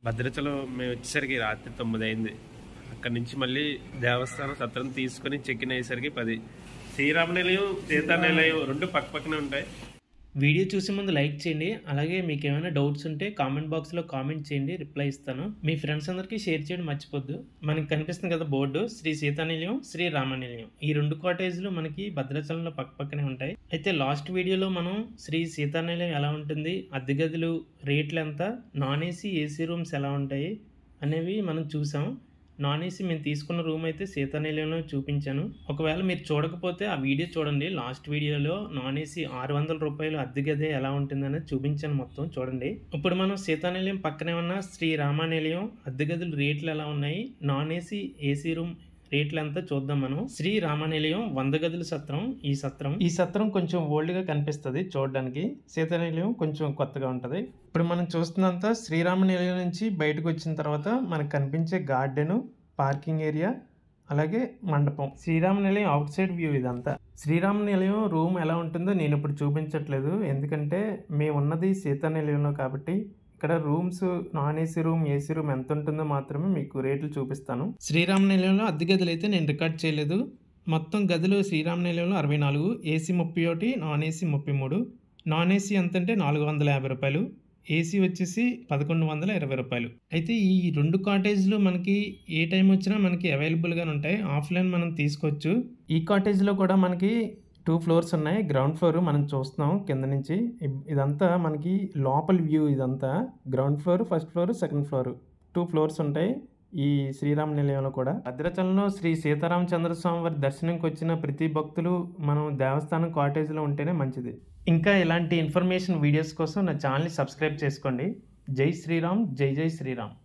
భద్రాచలం మేము వచ్చేసరికి రాత్రి తొమ్మిది అయింది అక్కడి నుంచి మళ్ళీ దేవస్థానం సత్రం తీసుకుని చెక్కిన అయ్యేసరికి పది శ్రీరామ నిలయం సీతా నిలయం రెండు పక్క పక్కనే ఉంటాయి వీడియో చూసే ముందు లైక్ చేయండి అలాగే మీకు ఏమైనా డౌట్స్ ఉంటే కామెంట్ బాక్స్లో కామెంట్ చేయండి రిప్లై ఇస్తాను మీ ఫ్రెండ్స్ అందరికీ షేర్ చేయడం మర్చిపోద్దు మనకి కనిపిస్తుంది కదా బోర్డు శ్రీ సీతానిలయం శ్రీ రామనిలయం ఈ రెండు కాటేజ్లు మనకి భద్రాచలంలో పక్క పక్కనే ఉంటాయి అయితే లాస్ట్ వీడియోలో మనం శ్రీ సీతానిలయం ఎలా ఉంటుంది అద్దె గదులు రేట్లు ఎంత నాన్ ఏసీ ఏసీ రూమ్స్ ఎలా ఉంటాయి అనేవి మనం చూసాం నాన్ ఏసీ మేము తీసుకున్న రూమ్ అయితే సీతానిలయంలో చూపించాను ఒకవేళ మీరు చూడకపోతే ఆ వీడియో చూడండి లాస్ట్ వీడియోలో నాన్ ఏసీ ఆరు వందల రూపాయలు అద్దె గదే ఎలా ఉంటుందనేది చూపించాను మొత్తం చూడండి ఇప్పుడు మనం సీతానిలయం పక్కనే ఉన్న శ్రీ రామానిలయం అద్దె గదులు రేట్లు ఎలా ఉన్నాయి నాన్ ఏసీ ఏసీ రూమ్ రేట్లు అంతా చూద్దాం మనం శ్రీ రామనిలయం వంద గదుల సత్రం ఈ సత్రం ఈ సత్రం కొంచెం ఓల్డ్ గా కనిపిస్తుంది చూడడానికి సీతానిలయం కొంచెం కొత్తగా ఉంటది ఇప్పుడు మనం చూస్తున్నంత శ్రీరామ నిలయం నుంచి బయటకు వచ్చిన తర్వాత మనకు కనిపించే గార్డెన్ పార్కింగ్ ఏరియా అలాగే మండపం శ్రీరామ నిలయం అవుట్ సైడ్ వ్యూ ఇదంతా శ్రీరామ నిలయం రూమ్ ఎలా ఉంటుందో నేను ఇప్పుడు చూపించట్లేదు ఎందుకంటే మేము ఉన్నది సీతా నిలయంలో కాబట్టి ఇక్కడ rooms non AC room AC room ఎంత ఉంటుందో మాత్రమే మీకు రేట్లు చూపిస్తాను శ్రీరామ నిలయంలో అద్దె గదులు అయితే నేను రికార్డ్ చేయలేదు మొత్తం గదులు శ్రీరామ నిలయంలో అరవై నాలుగు ఏసీ ముప్పై ఒకటి నాన్ ఏసీ ముప్పై మూడు నాన్ ఏసీ ఎంత అంటే నాలుగు వందల యాభై రూపాయలు ఏసీ వచ్చేసి పదకొండు వందల ఇరవై రూపాయలు అయితే ఈ రెండు కాటేజ్లు మనకి ఏ టైం వచ్చినా మనకి అవైలబుల్గా ఉంటాయి ఆఫ్లైన్ మనం తీసుకోవచ్చు ఈ కాటేజ్లో కూడా మనకి టూ ఫ్లోర్స్ ఉన్నాయి గ్రౌండ్ ఫ్లోర్ మనం చూస్తున్నాం కింద నుంచి ఇ- ఇదంతా మనకి లోపల వ్యూ ఇదంతా ground floor first floor second floor two floors ఉంటాయి ఈ శ్రీరామ నిలయంలో కూడా భద్రాచలంలో శ్రీ సీతారామచంద్ర స్వామి వారి దర్శనంకి వచ్చిన ప్రతి భక్తులు మనం దేవస్థానం కాటేజ్లో ఉంటేనే మంచిది ఇంకా ఇలాంటి ఇన్ఫర్మేషన్ వీడియోస్ కోసం నా ఛానల్ని సబ్స్క్రైబ్ చేసుకోండి జై శ్రీరామ్ జై జై శ్రీరామ్